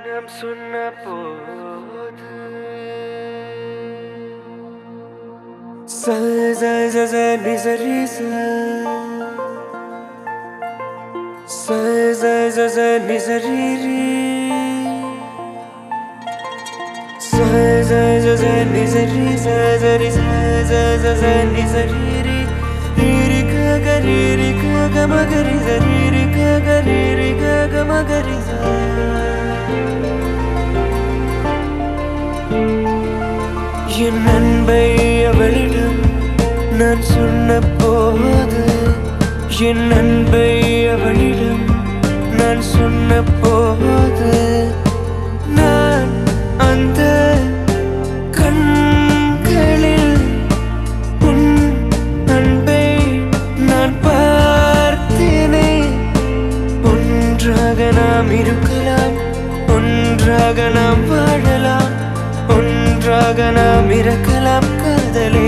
நாம் சொன்ன போது ச ச ச ச நி ச ரி ச ச ச ச ச நி ச ரி ரி ச ச ச ச நி ச ரி ச ச ரி ச ச ச ச நி ச ரி ரி ரி ரி க க ரி ரி க க ம க ரி ச ரி ரி க க ரி ரி க க ம க ரி ச என் அன்பை அவளிடம் நான் சொன்ன போது என் அன்பை அவளிடம் நான் சொன்ன போது நான் அந்த கண்களில் உன் அன்பை நான் பார்த்தேனே ஒன்றாக நாம் இருக்கலாம் ஒன்றாக நாம் வாழலாம் ஒன்றாக நாம் இருக்கலாம் காதலே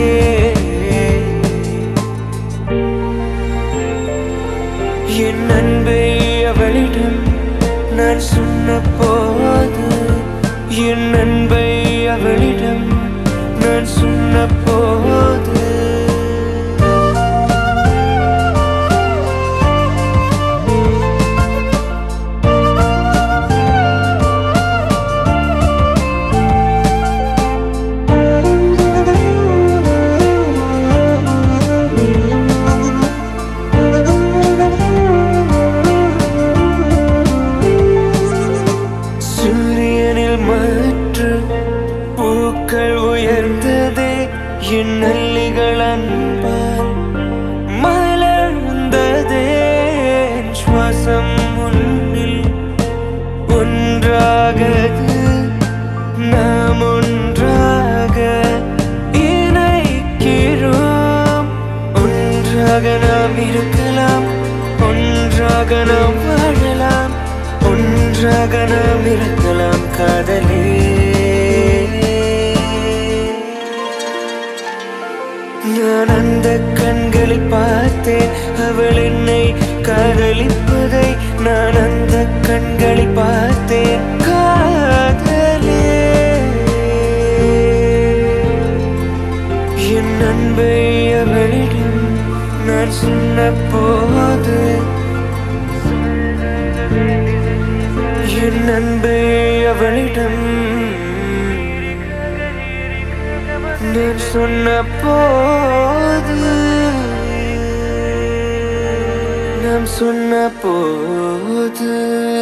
என் அன்பை அவளிடம் நான் சொன்ன போது என் அன்பை அவளிடம் நான் சொன்ன போது சூரியனில் மாற்று பூக்கள் உயர்ந்ததே என் நல்லிகள் அன்பால் மலர்ந்ததே என் சுவாசம் முன்னில் ஒன்றாகது நாம் ஒன்றாக இணைக்கிறோம் ஒன்றாக நாம் இருக்கலாம் ஒன்றாக நாம் வாழலாம் ஒன்றாக நாம் இருக்கலாம் காதலே நான் அந்த கண்களை பார்த்தேன் அவள் என்னை காதலிப்பதை நான் அந்த கண்களை பார்த்தேன் காதலே என் அன்பை அவளிடம் நான் சொன்ன போது என் அன்பை அவளிடம் நான் சொன்ன போது நாம் சொன்ன போது